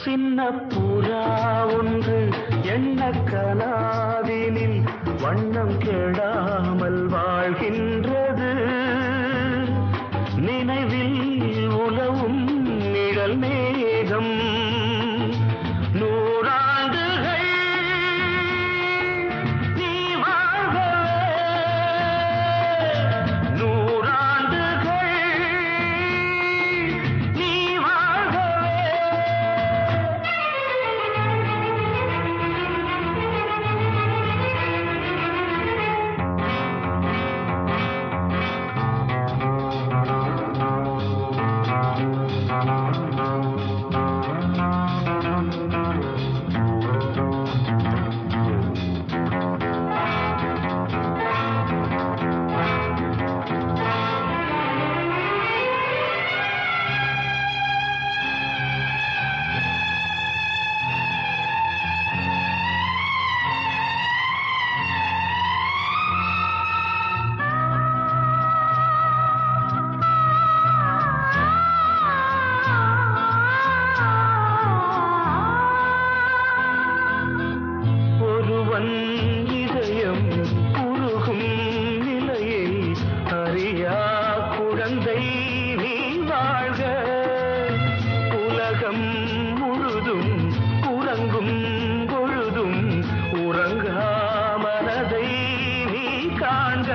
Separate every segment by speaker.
Speaker 1: சின்ன புறா ஒன்று எண்ண கனாவினில் வண்ணம் கெடாமல் வாழ்கின்றது நினைவில் உலவும் நிழல் மேகம் நூறாண்டுகள் நீ வாழ்கவே நூறாண்டுகள் நீ வாழ்கவே ஒருவன் இதயம் உருகும் நிலையை அறியா குழந்தை நீ வாழ்க உலகம் முழுதும் உறங்கும் பொழுதும் உறங்கா மனதை நீ காண்க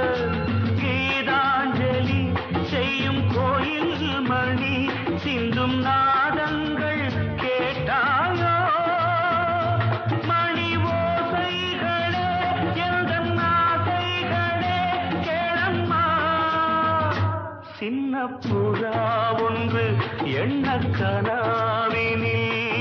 Speaker 1: கீதாஞ்சலி செய்யும் கோயில் மணி சிந்தும் நாதங்கள் கேட்டாயோ மணி ஓசைகளே எந்தன் ஆசைகளே கேளம்மா சின்ன புறா ஒன்று எண்ண கனாவினில்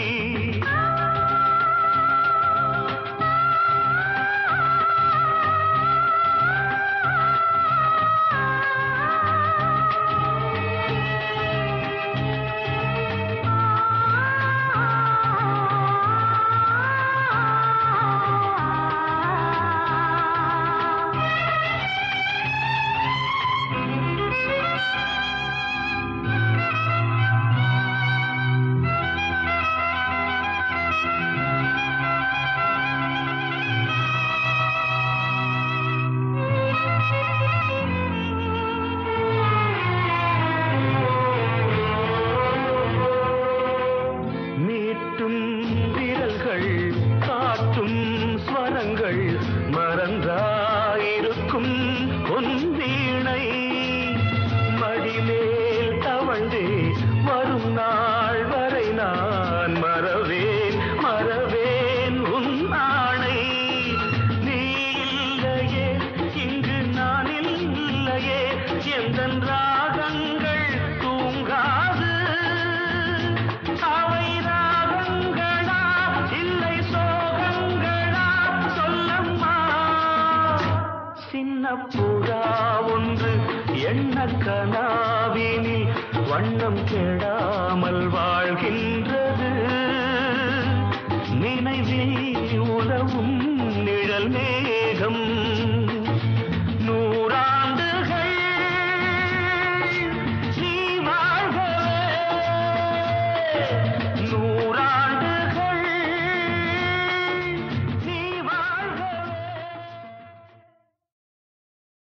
Speaker 1: மீட்டும் விரல்கள் காட்டும் ஸ்வரங்கள் மறந்தாயிருக்கும் உன் வீணை மடிமேல் தவழ்ந்தே வரும் நாள் வரை நான் மறவேன் மறவேன் உன் ஆணை நீ இல்லையே இங்கு நான் இல்லையே எந்தன் ராகங்கள் தூங்காது அவை ராகங்களா இல்லை சோகங்களா சொல்லம்மா சின்ன புறா ஒன்று எண்ண கனாவினில் வண்ணம் கெடாமல் வாழ்கின்றது நினைவில் உலவும் நிழல் மேகம்